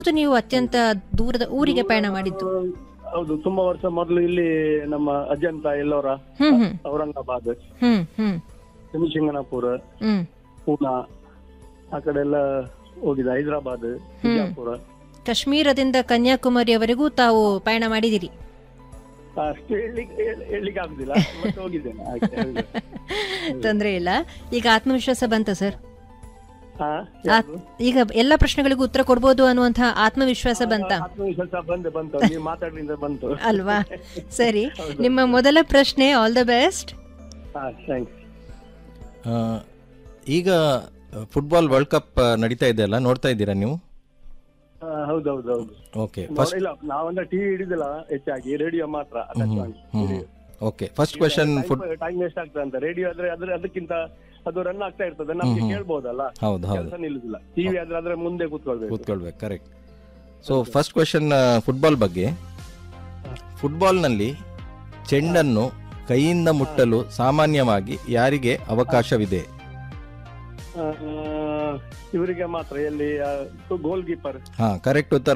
ಮತ್ತು ನೀವು ಅತ್ಯಂತ ದೂರದ ಊರಿಗೆ ಪಯಣ ಮಾಡಿದ್ದು ಹೌದು ತುಂಬಾ ವರ್ಷ ಮೊದಲು ಇಲ್ಲಿ ನಮ್ಮ ಅಜಂತ ಎಲ್ಲೋರ ಹ್ಮ್ ಹ್ಮ್ ಔರಂಗಾಬಾದ್ ಹ್ಮ್ ಹ್ಮ್ ಶನಿಶಿಂಗನಾಪುರ ಹ್ಮ್ ಪೂನಾ ಆ ಕಡೆ ಎಲ್ಲ ಹೋಗಿದೆ ಹೈದರಾಬಾದ್ ಬಿಜಾಪುರ ಕಾಶ್ಮೀರದಿಂದ ಕನ್ಯಾಕುಮಾರಿಯವರೆಗೂ ತಾವು ಪಯಣ ಮಾಡಿದಿರಿ ಅಷ್ಟು ಹೇಳಲಿಕ್ಕೆ ಹೇಳಲಿಕ್ಕೆ ಆಗುದಿಲ್ಲ ಮತ್ತೆ ಹೋಗಿದ್ದೇನೆ ಹಾಗೆ, ಹೌದು. ತೊಂದ್ರೆ ಇಲ್ಲ ಈಗ ಆತ್ಮವಿಶ್ವಾಸ ಬಂತ ಸರ್ ಹಾ, ಆತ್- ಈಗ ಎಲ್ಲ ಪ್ರಶ್ನೆಗಳಿಗೂ ಉತ್ತರ ಕೊಡ್ಬೋದು ಅನ್ನುವಂತಹ ಆತ್ಮವಿಶ್ವಾಸ ಬಂತ ಆತ್ಮವಿಶ್ವಾಸ ಬಂದೆ ಬಂತು ನೀವು ಮಾತಾಡ್ರಿಂದ ಬಂತು ಅಲ್ವಾ ಸರಿ ನಿಮ್ಮ ಮೊದಲ ಪ್ರಶ್ನೆ ಆಲ್ ದ ಬೆಸ್ಟ್ ಹಾ ಥ್ಯಾಂಕ್ಸ್ ಆ, ಈಗ ಫುಟ್ಬಾಲ್ ವರ್ಲ್ಡ್ ಕಪ್ ನಡೀತಾ ಇದೆ ಅಲ್ಲ ನೋಡ್ತಾ ಇದ್ದೀರಾ ನೀವು ಹೌದೌದು ಹೌದು ಓಕೆ ಫಸ್ಟ್ ನೋಡಿಲ್ಲ ನಾವಂದ್ರೆ ಟಿವಿ ಹಿಡಿದಿಲ್ಲ ಹೆಚ್ಚಾಗಿ ರೇಡಿಯೋ ಮಾತ್ರ ಓಕೆ ಫಸ್ಟ್ ಕ್ವೆಶನ್ ಫುಟ್ ಟೈಮ್ ವೇಸ್ಟ್ ಆಗ್ತದೆ ಅಂತ ರೇಡಿಯೋ ಆದ್ರೆ ಅದ್ರ ಅದಕ್ಕಿಂತ ಅದು ರನ್ ಆಗ್ತಾ ಇರ್ತದೆ ನಮ್ಗೆ ಕೇಳ್ಬೋದಲ್ಲ ಹೌದು ಹೌದು ಕೆಲಸ ನಿಲ್ಲುದಿಲ್ಲ ಟಿವಿ ಆದ್ರೆ ಅದ್ರ ಮುಂದೆ ಕೂತ್ಕೊಳ್ಬೇಕು ಕೂತ್ಕೊಳ್ಬೇಕು correct so first question football ಬಗ್ಗೆ ಫುಟ್ಬಾಲ್ನಲ್ಲಿ ಚೆಂಡನ್ನು ಕೈಯಿಂದ ಮುಟ್ಟಲು ಸಾಮಾನ್ಯವಾಗಿ ಯಾರಿಗೆ ಅವಕಾಶವಿದೆ ಆ, ಇವರಿಗೆ ಮಾತ್ರ ಎಲ್ಲಿ ಗೋಲ್ ಕೀಪರ್ ಹಾ ಕರೆಕ್ಟ್ ಉತ್ತರ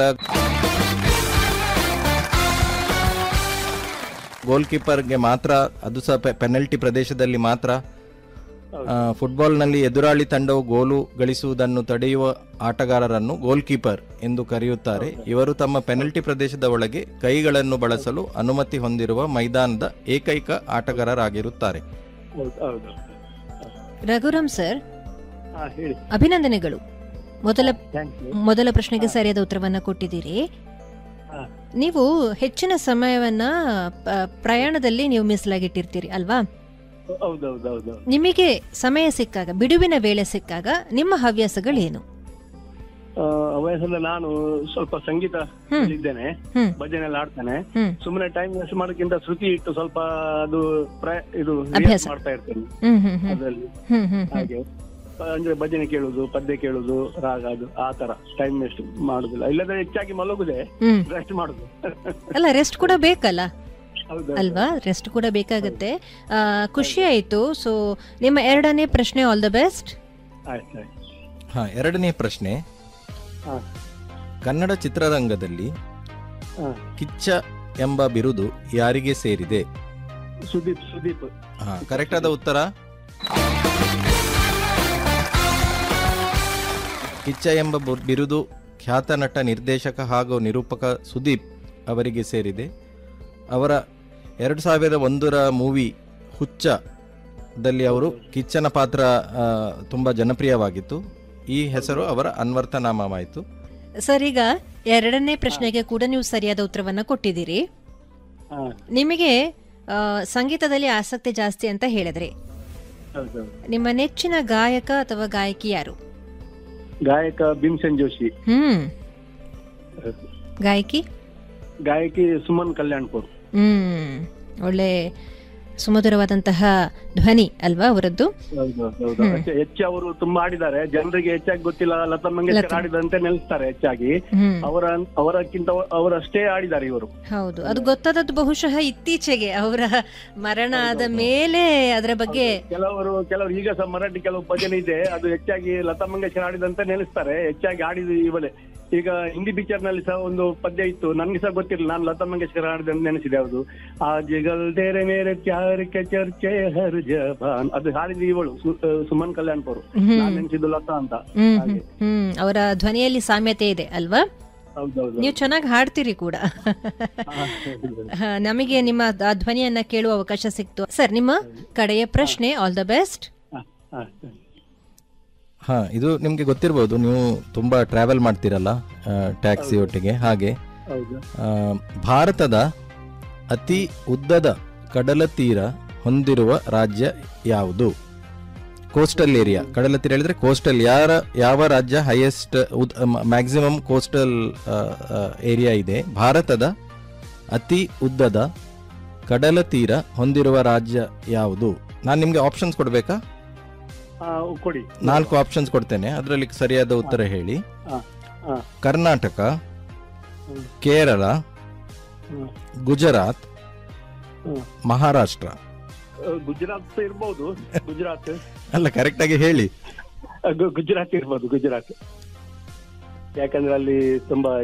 ಗೋಲ್ ಕೀಪರ್ಗೆ ಮಾತ್ರ ಅದು ಸಹ ಪೆನಲ್ಟಿ ಪ್ರದೇಶದಲ್ಲಿ ಮಾತ್ರ ಆ, ಫುಟ್ಬಾಲ್ನಲ್ಲಿ ಎದುರಾಳಿ ತಂಡವು ಗೋಲು ಗಳಿಸುವುದನ್ನು ತಡೆಯುವ ಆಟಗಾರರನ್ನು ಗೋಲ್ ಕೀಪರ್ ಎಂದು ಕರೆಯುತ್ತಾರೆ ಇವರು ತಮ್ಮ ಪೆನಲ್ಟಿ ಪ್ರದೇಶದ ಒಳಗೆ ಕೈಗಳನ್ನು ಬಳಸಲು ಅನುಮತಿ ಹೊಂದಿರುವ ಮೈದಾನದ ಏಕೈಕ ಆಟಗಾರರಾಗಿರುತ್ತಾರೆ ಹೌದು ಹೌದು ರಘುರಾಮ್ ಸರ್ ಹಾ ಹೇಳಿ ಅಭಿನಂದನೆಗಳು ಮೊದಲ ಥ್ಯಾಂಕ್ ಯು ಮೊದಲ ಪ್ರಶ್ನೆಗೆ ಸರಿಯಾದ ಉತ್ತರವನ್ನ ಕೊಟ್ಟಿದ್ದೀರಿ ಹಾ. ನೀವು ಹೆಚ್ಚಿನ ಸಮಯವನ್ನ ಪ- ಪ್ರಯಾಣದಲ್ಲಿ ನೀವು ಮೀಸಲಾಗಿಟ್ಟಿರ್ತೀರಿ ಅಲ್ವಾ ಹೌದೌದು ಹೌದು ನಿಮಗೆ ಸಮಯ ಸಿಕ್ಕಾಗ ಬಿಡುವಿನ ವೇಳೆ ಸಿಕ್ಕಾಗ ನಿಮ್ಮ ಹವ್ಯಾಸಗಳೇನು ವಯಸ್ಸಲ್ಲಿ ನಾನು ಸ್ವಲ್ಪ ಸಂಗೀತ ಹ್ಮ್. ಇದ್ದೇನೆ ಹ್ಮ್ ಭಜನೆ ಎಲ್ಲ ಆಡ್ತೇನೆ ಹ್ಮ್ ಸುಮ್ಮನೆ ಟೈಮ್ ವೇಸ್ಟ್ ಮಾಡೋಕ್ಕಿಂತ ಶ್ರುತಿ ಇಟ್ಟು ಸ್ವಲ್ಪ ಅದು ಪ್ರ- ಇದು ಅಭ್ಯಾಸ. rehearse ಮಾಡ್ತಾ ಇರ್ತೇನೆ ಹ್ಮ್ ಹ್ಮ್ ಹ್ಮ್ ಅದರಲ್ಲಿ ಹ್ಮ್ ಹ್ಮ್ ಹ್ಮ್ ಹಾಗೆ ಅಂದ್ರೆ ಭಜನೆ ಕೇಳುದು ಪದ್ಯ ಕೇಳುದು ರಾಗ ಅದು ಆ ತರ ಟೈಮ್ ವೇಸ್ಟ್ ಮಾಡುದಿಲ್ಲ ಇಲ್ಲದ್ರೆ ಹೆಚ್ಚಾಗಿ ಮಲಗುದೆ ಹ್ಮ್ ರೆಸ್ಟ್ ಮಾಡುದು ಅಲ್ಲ ರೆಸ್ಟ್ ಕೂಡ ಬೇಕಲ್ಲ ಹೌದು ಅಲ್ವಾ ರೆಸ್ಟ್ ಕೂಡ ಬೇಕಾಗತ್ತೆ ಆ, ಖುಷಿ ಆಯ್ತು ಸೊ ನಿಮ್ಮ ಎರಡನೇ ಪ್ರಶ್ನೆ ಆಲ್ ದ ಬೆಸ್ಟ್ ಆಯ್ತು ಆಯ್ತು ಹಾ ಎರಡನೇ ಪ್ರಶ್ನೆ ಹಾ ಕನ್ನಡ ಚಿತ್ರರಂಗದಲ್ಲಿ ಹಾ ಕಿಚ್ಚ ಎಂಬ ಬಿರುದು ಯಾರಿಗೆ ಸೇರಿದೆ ಸುದೀಪ್ ಸುದೀಪ್ ಹಾ ಕರೆಕ್ಟ್ ಆದ ಉತ್ತರ ಕಿಚ್ಚ ಎಂಬ ಬು- ಬಿರುದು ಖ್ಯಾತ ನಟ ನಿರ್ದೇಶಕ ಹಾಗೂ ನಿರೂಪಕ ಸುದೀಪ್ ಅವರಿಗೆ ಸೇರಿದೆ ಅವರ ಎರಡು ಸಾವಿರದ ಒಂದರ ಮೂವಿ ಹುಚ್ಚ ದಲ್ಲಿ ಅವರು ಕಿಚ್ಚನ ಪಾತ್ರ ಆ, ತುಂಬ ಜನಪ್ರಿಯವಾಗಿತ್ತು ಈ ಹೆಸರು ಅವರ ಅನ್ವರ್ಥನಾಮವಾಯಿತು ಸರ್ ಈಗ ಎರಡನೇ ಪ್ರಶ್ನೆಗೆ ಕೂಡ ನೀವು ಸರಿಯಾದ ಉತ್ತರವನ್ನ ಕೊಟ್ಟಿದ್ದೀರಿ ಹಾ ನಿಮಗೆ ಆ, ಸಂಗೀತದಲ್ಲಿ ಆಸಕ್ತಿ ಜಾಸ್ತಿ ಅಂತ ಹೇಳಿದ್ರಿ ಹೌದೌದು ನಿಮ್ಮ ನೆಚ್ಚಿನ ಗಾಯಕ ಅಥವಾ ಗಾಯಕಿ ಯಾರು ಗಾಯಕ ಭೀಮ್ಸೆನ್ ಜೋಶಿ ಹ್ಮ್ ಗಾಯಕಿ ಗಾಯಕಿ ಸುಮನ್ ಕಲ್ಯಾಣ್ಪುರ್ ಹ್ಮ್ ಒಳ್ಳೆ ಸುಮಧುರವಾದಂತಹ ಧ್ವನಿ ಅಲ್ವಾ ಅವರದ್ದು ಹೌದೌದು ಹೆಚ್ಚು ಅವರು ತುಂಬಾ ಆಡಿದ್ದಾರೆ ಜನರಿಗೆ ಹೆಚ್ಚಾಗಿ ಗೊತ್ತಿಲ್ಲ ಲತಾ ಮಂಗೇಶ್ಕರ್ ಆಡಿದಂತೆ ನೆಲೆಸ್ತಾರೆ ಹೆಚ್ಚಾಗಿ ಹ್ಮ್ ಅವರ ಅವರಕ್ಕಿಂತ ಅವರಷ್ಟೇ ಆಡಿದ್ದಾರೆ ಇವರು ಹೌದು ಅದು ಗೊತ್ತಾದದ್ದು ಬಹುಶಃ ಇತ್ತೀಚೆಗೆ ಅವರ ಮರಣ ಆದ ಮೇಲೆ ಅದರ ಬಗ್ಗೆ ಕೆಲವರು ಕೆಲವರು ಈಗ ಸಹ ಮರಾಠಿ ಕೆಲವು ಭಜನೆ ಇದೆ ಅದು ಹೆಚ್ಚಾಗಿ ಲತಾ ಮಂಗೇಶ್ಕರ್ ಆಡಿದಂತೆ ನೆಲೆಸ್ತಾರೆ ಹೆಚ್ಚಾಗಿ ಆಡಿದ ಇವಳೆ ಈಗ ಹಿಂದಿ ಪಿಕ್ಚರ್ ನಲ್ಲಿ ಸಹ ಒಂದು ಪದ್ಯ ಇತ್ತು ನನ್ಗೆ ಸಹ ಗೊತ್ತಿರಲಿಲ್ಲ ನಾನು ಲತಾ ಮಂಗೇಶ್ಕರ್ ಆಡಿದಂತ ನೆನೆಸಿದೆ ಹೌದು ಆಜ್ಗಲ್ ತೆರೆ ಮೇರೆ ಪ್ಯಾರ್ ಕೆ ಚರ್ಚೆ ಹರ್ ಜಬಾನ್ ಅದು ಹಾಡಿದ ಇವಳು ಸು- ಆ, ಸುಮನ್ ಕಲ್ಯಾಣ್ಪುರ್ ನಾನು ನೆನೆಸಿದ್ದು ಲತಾ ಅಂತ ಹ್ಮ್ ಹಾಗೆ ಹ್ಮ್, ಹ್ಮ್ ಅವರ ಧ್ವನಿಯಲ್ಲಿ ಸಾಮ್ಯತೆ ಇದೆ ಅಲ್ವಾ ಹೌದೌದು ನೀವು ಚೆನ್ನಾಗಿ ಹಾಡ್ತೀರಿ ಕೂಡ ಹ, ನಮಗೆ ನಿಮ್ಮ ಆ ಧ್ವನಿಯನ್ನ ಕೇಳುವ ಅವಕಾಶ ಸಿಕ್ತು ಸರ್ ನಿಮ್ಮ ಕಡೆಯ ಪ್ರಶ್ನೆ ಆಲ್ ದ ಬೆಸ್ಟ್ ಹಾ, ಹಾ. ಹಾ ಇದು ನಿಮಗೆ ಗೊತ್ತಿರ್ಬೋದು ನೀವು ತುಂಬಾ ಟ್ರಾವೆಲ್ ಮಾಡ್ತೀರಲ್ಲ ಟ್ಯಾಕ್ಸಿ ಒಟ್ಟಿಗೆ ಹಾಗೆ ಹೌದು ಆ, ಭಾರತದ ಅತಿ ಉದ್ದದ ಕಡಲ ತೀರ ಹೊಂದಿರುವ ರಾಜ್ಯ ಯಾವುದು ಕೋಸ್ಟಲ್ ಏರಿಯಾ ಕಡಲ ತೀರ ಹೇಳಿದ್ರೆ ಕೋಸ್ಟಲ್ ಯಾರ ಯಾವ ರಾಜ್ಯ ಹೈಯೆಸ್ಟ್ ಮ್ಯಾಕ್ಸಿಮಮ್ ಕೋಸ್ಟಲ್ ಏರಿಯಾ ಇದೆ ಭಾರತದ ಅತಿ ಉದ್ದದ ಕಡಲ ತೀರ ಹೊಂದಿರುವ ರಾಜ್ಯ ಯಾವುದು ನಾನು ನಿಮಗೆ ಆಪ್ಷನ್ಸ್ ಕೊಡಬೇಕಾ ಹಾ, ಕೊಡಿ ನಾಲ್ಕು ಆಪ್ಷನ್ಸ್ ಕೊಡ್ತೇನೆ ಅದರಲ್ಲಿ ಸರಿಯಾದ ಉತ್ತರ ಹೇಳಿ ಹಾ, ಹಾ, ಕರ್ನಾಟಕ ಹ್ಮ್, ಕೇರಳ ಹ್ಮ್, ಗುಜರಾತ್ ಹ್ಮ್. ಮಹಾರಾಷ್ಟ್ರ ಆ, ಗುಜರಾತ್ ಇರ್ಬೋದು ಗುಜರಾತ್ ಅಲ್ಲ ಕರೆಕ್ಟ್ ಆಗಿ ಹೇಳಿ ಆ, ಗು- ಗುಜರಾತ್ ಇರ್ಬೋದು ಗುಜರಾತ್ ಯಾಕಂದ್ರೆ ಅಲ್ಲಿ ತುಂಬಾ